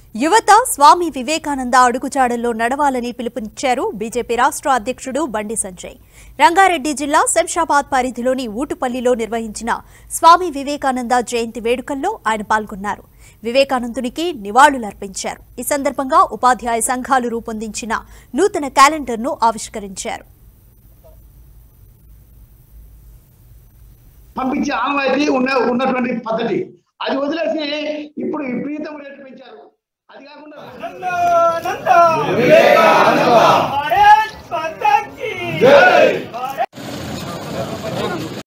యువత స్వామి వివేకానంద అడుగుజాడల్లో నడవాలని పిలుపునిచ్చారు బీజేపీ రాష్ట్ర అధ్యక్షుడు బండి సంజయ్ రంగారెడ్డి జిల్లా శంషాబాద్ పరిధిలోని ఊటుపల్లిలో నిర్వహించిన స్వామి వివేకానంద జయంతి వేడుకల్లో ఆయన పాల్గొన్నారు వివేకానందునికి నివాళులర్పించారు ఈ సందర్భంగా ఉపాధ్యాయ సంఘాలు రూపొందించిన నూతన క్యాలెండర్ను ఆవిష్కరించారు పంపించే ఆనవాయితీ ఉన్న ఉన్నటువంటి పద్ధతి అది వదిలేసి ఇప్పుడు విపరీతం రేటు పెంచారు అది కాకుండా भारत माता की जय